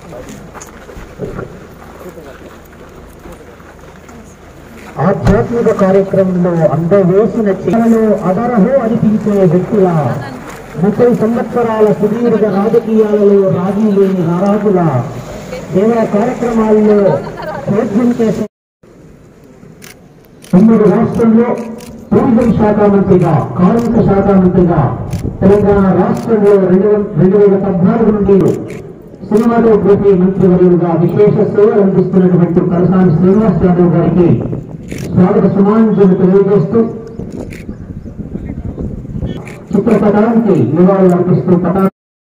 ఆధ్యాత్మిక కార్యక్రమంలో అందవేసిన చేతులు అదరహో అనిపించే వ్యక్తుల ముప్పై సంవత్సరాల సుదీర్ఘ రాజకీయాలలో రాజీ లేని నారాజుల సేవా కార్యక్రమాల్లో సేద్యం చేసే తొమ్మిది రాష్ట్రంలో టూరిజం శాఖ మంత్రిగా కార్మిక శాఖ మంత్రిగా తెలంగాణ రాష్ట్రంలో రెండు వం- రెండు వేల పద్నాలుగు నుండి సినిమాటోగ్రఫీ మంత్రివర్యులుగా విశేష సేవలు అందిస్తున్నటువంటి కలసాని శ్రీనివాస్ యాదవ్ గారికి స్వాగత సుమాంజలు తెలియజేస్తూ చిత్రపటానికి నివాళులు అర్పిస్తూ పటా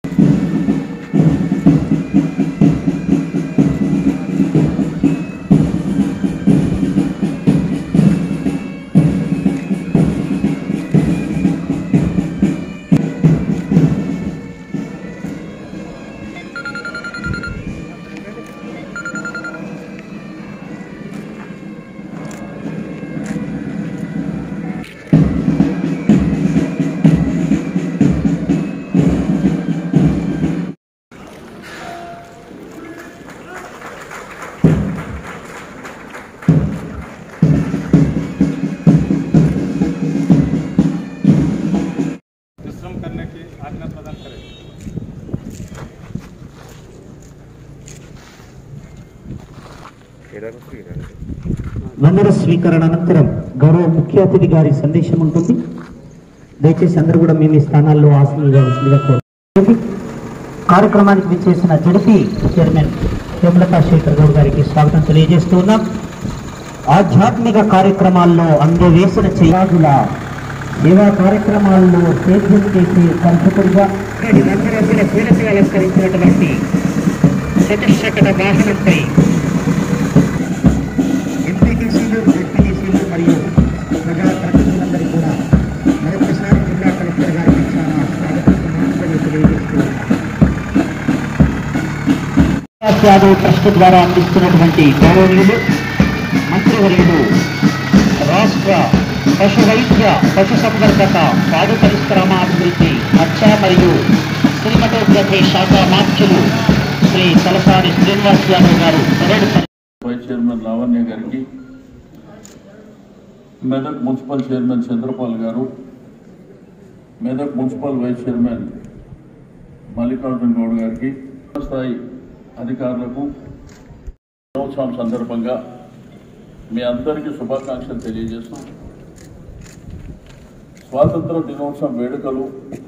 परिश्रम करने की आज्ञा प्रदान करें వందన స్వీకరణ అనంతరం గౌరవ ముఖ్య అతిథి గారి సందేశం ఉంటుంది దయచేసి అందరూ కూడా మీ మీ స్థానాల్లో ఆసనంగా ఉంటుందిగా కోరుతుంది కార్యక్రమానికి విచ్చేసిన జడిపి చైర్మన్ హేమలతా శేఖర్ గౌడ్ గారికి స్వాగతం తెలియజేస్తూ ఉన్నాం ఆధ్యాత్మిక కార్యక్రమాల్లో అందవేసిన చేయాదుల సేవా కార్యక్రమాల్లో సేద్యం చేసే కంచకుడిగా రంగురంగుల పూలతో అలంకరించినటువంటి చతుశ్శకట వాహనంపై ఎంపీటీసీలు జెడ్పీటీసీలు మరియు ప్రజా ప్రతినిధులందరికీ కూడా మరొకసారి జిల్లా కలెక్టర్ గారికి చాలా స్వాగతం సమాచారం తెలియజేస్తున్నాను యాదవ్ ట్రస్ట్ ద్వారా అందిస్తున్నటువంటి గౌరవనీయులు మంత్రివర్యులు రాష్ట్ర పశు వైద్య పశు సంవర్ధక పాడు పరిశ్రమ అభివృద్ధి మత్స్య మరియు సినిమాటోగ్రఫీ శాఖ మార్చులు శ్రీ తలసాని శ్రీనివాస్ యాదవ్ గారు పరేడ్ వైస్ చైర్మన్ లావణ్య గారికి మెదక్ మున్సిపల్ చైర్మన్ చంద్రపాల్ గారు Medak municipal vice chairman Mallikarjuna Goud గారికి స్థాయి అధికారులకు దినోత్సవం సందర్భంగా మీ అందరికీ శుభాకాంక్షలు తెలియజేస్తూ స్వాతంత్ర దినోత్సవం వేడుకలు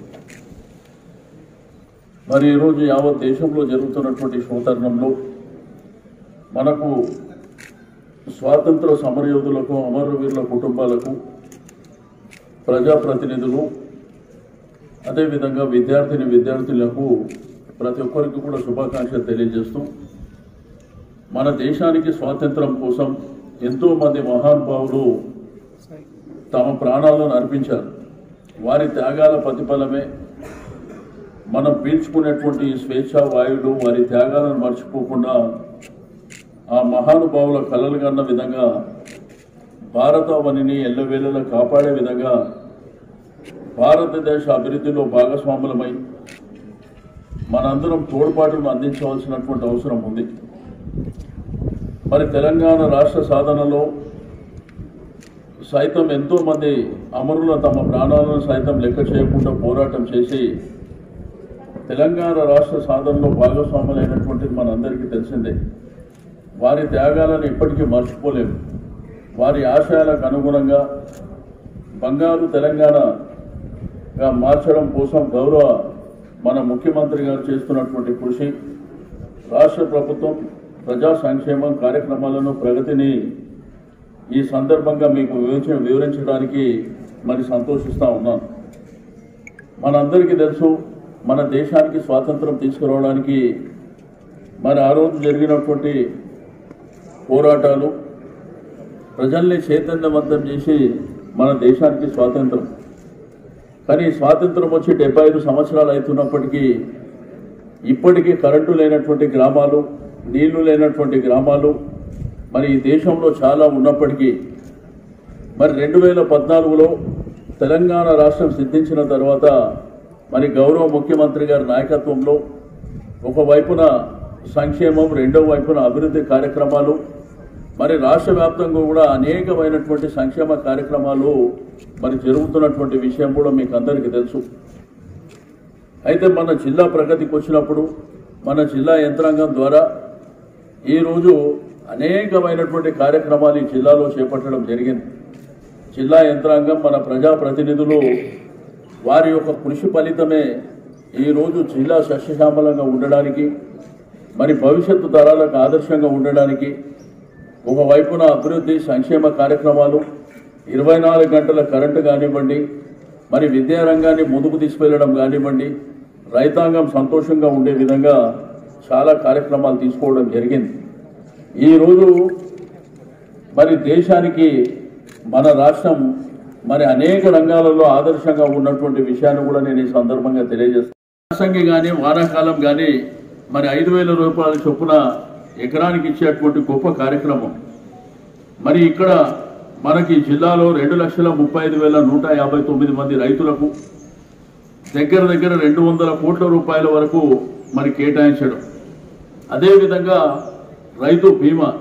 మరి ఈరోజు యావత్ దేశంలో జరుగుతున్నటువంటి శోతరణంలో మనకు స్వాతంత్ర సమరయోధులకు అమరవీరుల కుటుంబాలకు ప్రజాప్రతినిధులు అదేవిధంగా విద్యార్థిని విద్యార్థులకు ప్రతి ఒక్కరికి కూడా శుభాకాంక్షలు తెలియజేస్తూ మన దేశానికి స్వాతంత్రం కోసం ఎంతో మంది మహానుభావులు తమ ప్రాణాలను అర్పించారు వారి త్యాగాల ప్రతిఫలమే మనం పీల్చుకునేటువంటి ఈ స్వేచ్ఛా వాయువులు వారి త్యాగాలను మర్చిపోకుండా ఆ మహానుభావుల కలలు కన్న విధంగా భారతవనిని ఎల్లవేళలా కాపాడే విధంగా భారతదేశ అభివృద్ధిలో భాగస్వాములమై మనందరం తోడ్పాటును అందించవలసినటువంటి అవసరం ఉంది మరి తెలంగాణ రాష్ట్ర సాధనలో సైతం ఎంతో మంది అమరులు తమ ప్రాణాలను సైతం లెక్క చేయకుండా పోరాటం చేసి తెలంగాణ రాష్ట్ర సాధనలో భాగస్వాములైనటువంటిది మనందరికీ తెలిసిందే వారి త్యాగాలను ఇప్పటికీ మర్చిపోలేము వారి ఆశయాలకు అనుగుణంగా బంగారు తెలంగాణగా మార్చడం కోసం గౌరవ మన ముఖ్యమంత్రి గారు చేస్తున్నటువంటి కృషి రాష్ట్ర ప్రభుత్వం ప్రజా సంక్షేమం కార్యక్రమాలను ప్రగతిని ఈ సందర్భంగా మీకు వివరించ వివరించడానికి మరి సంతోషిస్తూ ఉన్నాను మనందరికీ తెలుసు మన దేశానికి స్వాతంత్రం తీసుకురావడానికి మరి ఆ రోజు జరిగినటువంటి పోరాటాలు ప్రజల్ని చైతన్యవంతం చేసి మన దేశానికి స్వాతంత్రం కానీ స్వాతంత్రం వచ్చి డెబ్బై ఐదు సంవత్సరాలు అవుతున్నప్పటికీ ఇప్పటికీ కరెంటు లేనటువంటి గ్రామాలు నీళ్లు లేనటువంటి గ్రామాలు మరి ఈ దేశంలో చాలా ఉన్నప్పటికీ మరి రెండు వేల పద్నాలుగులో తెలంగాణ రాష్ట్రం సిద్ధించిన తర్వాత మరి గౌరవ ముఖ్యమంత్రి గారి నాయకత్వంలో ఒకవైపున సంక్షేమం రెండో వైపున అభివృద్ధి కార్యక్రమాలు మరి రాష్ట్ర వ్యాప్తంగా కూడా అనేకమైనటువంటి సంక్షేమ కార్యక్రమాలు మరి జరుగుతున్నటువంటి విషయం కూడా మీకు అందరికీ తెలుసు అయితే మన జిల్లా ప్రగతికి వచ్చినప్పుడు మన జిల్లా యంత్రాంగం ద్వారా ఈరోజు అనేకమైనటువంటి కార్యక్రమాలు ఈ జిల్లాలో చేపట్టడం జరిగింది జిల్లా యంత్రాంగం మన ప్రజాప్రతినిధులు వారి యొక్క కృషి ఫలితమే ఈరోజు జిల్లా సస్యశ్యామలంగా ఉండడానికి మరి భవిష్యత్తు తరాలకు ఆదర్శంగా ఉండడానికి ఒకవైపున అభివృద్ధి సంక్షేమ కార్యక్రమాలు ఇరవై నాలుగు గంటల కరెంటు కానివ్వండి మరి విద్యా రంగాన్ని ముందుకు తీసుకెళ్లడం కానివ్వండి రైతాంగం సంతోషంగా ఉండే విధంగా చాలా కార్యక్రమాలు తీసుకోవడం జరిగింది ఈరోజు మరి దేశానికి మన రాష్ట్రం మరి అనేక రంగాలలో ఆదర్శంగా ఉన్నటువంటి విషయాన్ని కూడా నేను ఈ సందర్భంగా తెలియజేస్తాను యాసంగి కానీ వానాకాలం కానీ మరి ఐదు వేల రూపాయల చొప్పున ఎకరానికి ఇచ్చేటువంటి గొప్ప కార్యక్రమం మరి ఇక్కడ మనకి జిల్లాలో రెండు లక్షల ముప్పై ఐదు వేల నూట యాభై తొమ్మిది మంది రైతులకు దగ్గర దగ్గర రెండు వందల కోట్ల రూపాయల వరకు మరి కేటాయించడం అదేవిధంగా రైతు బీమా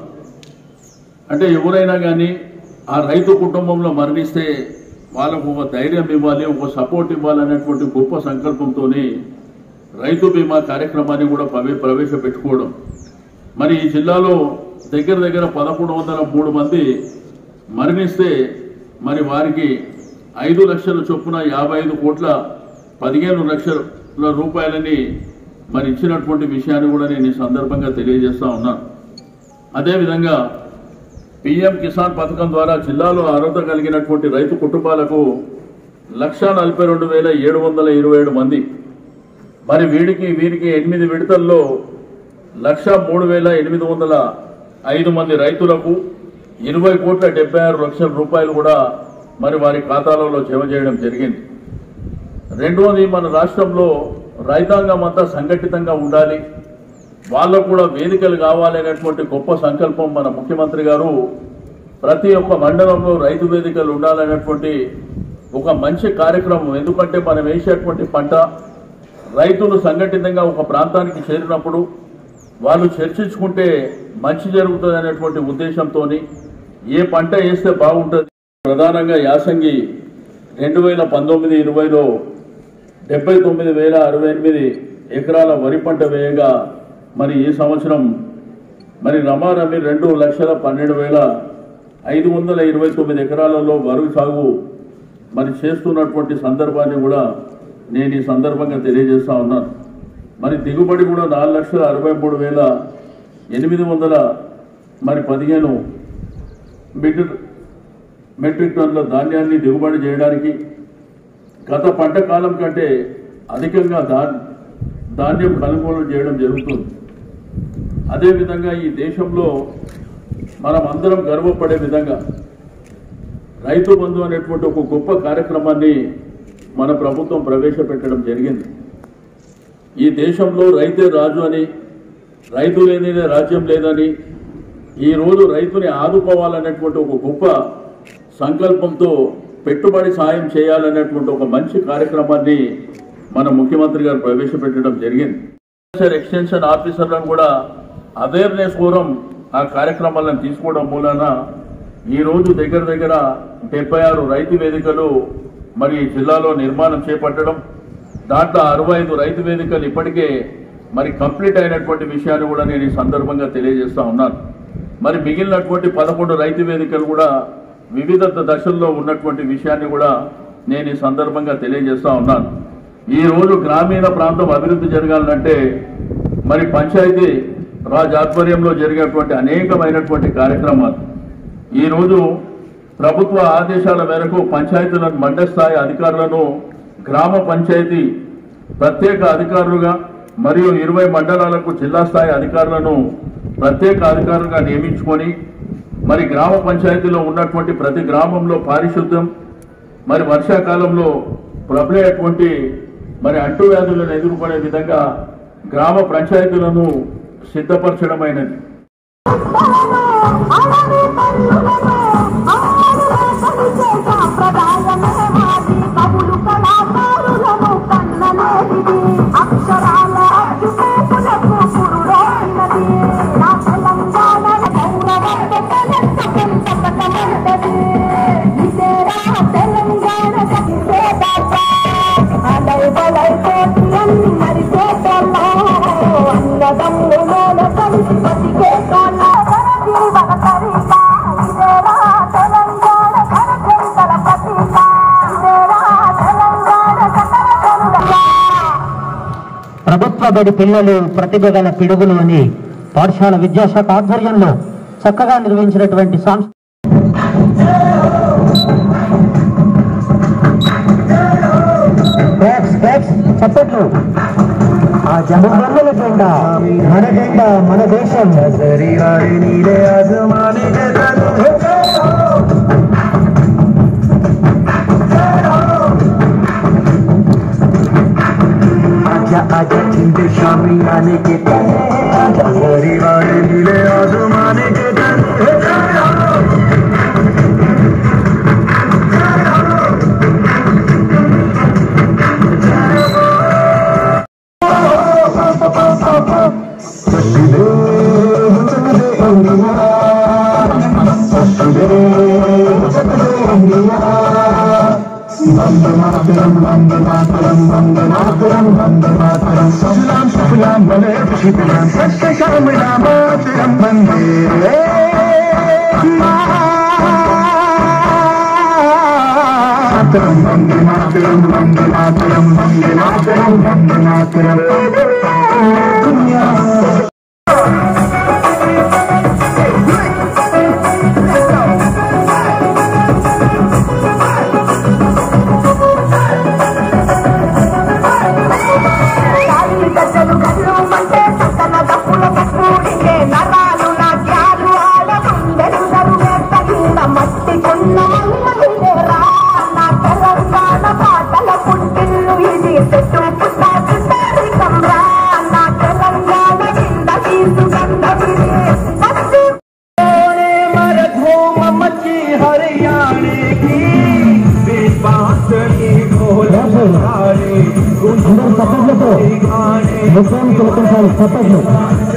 అంటే ఎవరైనా కానీ ఆ రైతు కుటుంబంలో మరణిస్తే వాళ్ళకు ఒక ధైర్యం ఇవ్వాలి ఒక సపోర్ట్ ఇవ్వాలనేటువంటి గొప్ప సంకల్పంతోనే రైతు బీమా కార్యక్రమాన్ని కూడా ప్రవే ప్రవేశపెట్టుకోవడం మరి ఈ జిల్లాలో దగ్గర దగ్గర పదకొండు వందల మూడు మంది మరణిస్తే మరి వారికి ఐదు లక్షల చొప్పున యాభై ఐదు కోట్ల పదిహేను లక్షల రూపాయలని మరి ఇచ్చినటువంటి విషయాన్ని కూడా నేను ఈ సందర్భంగా తెలియజేస్తా ఉన్నాను అదేవిధంగా పిఎం కిసాన్ పథకం ద్వారా జిల్లాలో అర్హత కలిగినటువంటి రైతు కుటుంబాలకు లక్ష నలభై రెండు వేల ఏడు వందల ఇరవై ఏడు మంది మరి వీడికి వీరికి ఎనిమిది విడతల్లో లక్ష మూడు వేల ఎనిమిది వందల ఐదు మంది రైతులకు ఇరవై కోట్ల డెబ్బై ఆరు లక్షల రూపాయలు కూడా మరి వారి ఖాతాలలో జమ చేయడం జరిగింది రెండవది మన రాష్ట్రంలో రైతాంగం అంతా సంఘటితంగా ఉండాలి వాళ్ళకు కూడా వేదికలు కావాలనేటువంటి గొప్ప సంకల్పం మన ముఖ్యమంత్రి గారు ప్రతి ఒక్క మండలంలో రైతు వేదికలు ఉండాలనేటువంటి ఒక మంచి కార్యక్రమం ఎందుకంటే మనం వేసేటువంటి పంట రైతులు సంఘటితంగా ఒక ప్రాంతానికి చేరినప్పుడు వాళ్ళు చర్చించుకుంటే మంచి జరుగుతుంది అనేటువంటి ఉద్దేశంతో ఏ పంట వేస్తే బాగుంటుంది ప్రధానంగా యాసంగి రెండు వేల పంతొమ్మిది ఇరవైలో డెబ్బై తొమ్మిది వేల అరవై ఎనిమిది ఎకరాల వరి పంట వేయగా మరి ఈ సంవత్సరం మరి రమారమి రెండు లక్షల పన్నెండు వేల ఐదు వందల ఇరవై తొమ్మిది ఎకరాలలో వరి సాగు మరి చేస్తున్నటువంటి సందర్భాన్ని కూడా నేను ఈ సందర్భంగా తెలియజేస్తా ఉన్నాను మరి దిగుబడి కూడా నాలుగు లక్షల అరవై మూడు వేల ఎనిమిది వందల మరి పదిహేను మెట్రిక్ మెట్రిక్ టన్నుల ధాన్యాన్ని దిగుబడి చేయడానికి గత పంట కాలం కంటే అధికంగా దా ధాన్యం కొనుగోలు చేయడం జరుగుతుంది అదేవిధంగా ఈ దేశంలో మనం అందరం గర్వపడే విధంగా రైతు బంధు అనేటువంటి ఒక గొప్ప కార్యక్రమాన్ని మన ప్రభుత్వం ప్రవేశపెట్టడం జరిగింది ఈ దేశంలో రైతే రాజు అని రైతు లేనిదే రాజ్యం లేదని ఈ రోజు రైతుని ఆదుకోవాలనేటువంటి ఒక గొప్ప సంకల్పంతో పెట్టుబడి సాయం చేయాలనేటువంటి ఒక మంచి కార్యక్రమాన్ని మన ముఖ్యమంత్రి గారు ప్రవేశపెట్టడం జరిగింది అగ్రికల్చర్ ఎక్స్టెన్షన్ ఆఫీసర్లను కూడా అవేర్నెస్ ఫోరం ఆ కార్యక్రమాలను తీసుకోవడం మూలన ఈ రోజు దగ్గర దగ్గర డెబ్బై ఆరు రైతు వేదికలు మరి జిల్లాలో నిర్మాణం చేపట్టడం దాంట్లో అరవై ఐదు రైతు వేదికలు ఇప్పటికే మరి కంప్లీట్ అయినటువంటి విషయాన్ని కూడా నేను ఈ సందర్భంగా తెలియజేస్తా ఉన్నాను మరి మిగిలినటువంటి పదకొండు రైతు వేదికలు కూడా వివిధ దశల్లో ఉన్నటువంటి విషయాన్ని కూడా నేను ఈ సందర్భంగా తెలియజేస్తా ఉన్నాను ఈ రోజు గ్రామీణ ప్రాంతం అభివృద్ధి జరగాలంటే మరి పంచాయతీ రాజ్ ఆధ్వర్యంలో జరిగేటువంటి అనేకమైనటువంటి కార్యక్రమాలు ఈ రోజు ప్రభుత్వ ఆదేశాల మేరకు పంచాయతీలను మండల స్థాయి అధికారులను గ్రామ పంచాయతీ ప్రత్యేక అధికారులుగా మరియు ఇరవై మండలాలకు జిల్లా స్థాయి అధికారులను ప్రత్యేక అధికారులుగా నియమించుకొని మరి గ్రామ పంచాయతీలో ఉన్నటువంటి ప్రతి గ్రామంలో పారిశుద్ధ్యం మరి వర్షాకాలంలో ప్రబలేటువంటి మరి అంటువ్యాధులను ఎదుర్కొనే విధంగా గ్రామ పంచాయతీలను సిద్ధపరచడమైనది అక్షరాల అక్షరాలకు పురుడోని అన్నదమ్ములోన కలిసి బతికే కాళ్ళ జీవన తరిక ఇదేరా తెలంగాణ ఘనచరితల ప్రతీక ఇదేరా తెలంగాణ సకల జనుల ప్రభుత్వ బడి పిల్లలు ప్రతిభ గల పిడుగులు అని పాఠశాల విద్యాశాఖ ఆధ్వర్యంలో చక్కగా నిర్వహించినటువంటి సాంస్కృతిక చెప్పట్లు ఆ జనగణల జెండా మన జెండా మన దేశం आजा आजा चिंते शामी आने के आजा परिवार मिले आजमाने के वंदे मातरम वंदे मातरम वंदे मातरम वंदे मातरम सुजलाम सुफलाम भले शिवलाम सत्य श्यामला मातरम वंदे मातरम वंदे मातरम वंदे मातरम वंदे मातरम वंदे मातरम दुनिया గాలి గజ్జలు గజ్జలు మంటే సకల దప్పుల కప్పుడికే నరాలు నాట్యాలు ఆడ గుండెలు తగిన మట్టి కొన్న మల్లెరా నా తెలంగాణ పాటల పుట్టిల్లు ఇది చెట్టు పుట్ట పుట్టరికం రా నా తెలంగాణ కింద తీసు గంధమిది మట్టి मरधूम मची हरियाणे की बांसुरी ढोल అందరూ చప్పట్లతో गाने ముఖ్యాన్ని తిలకించాలి చప్పట్లు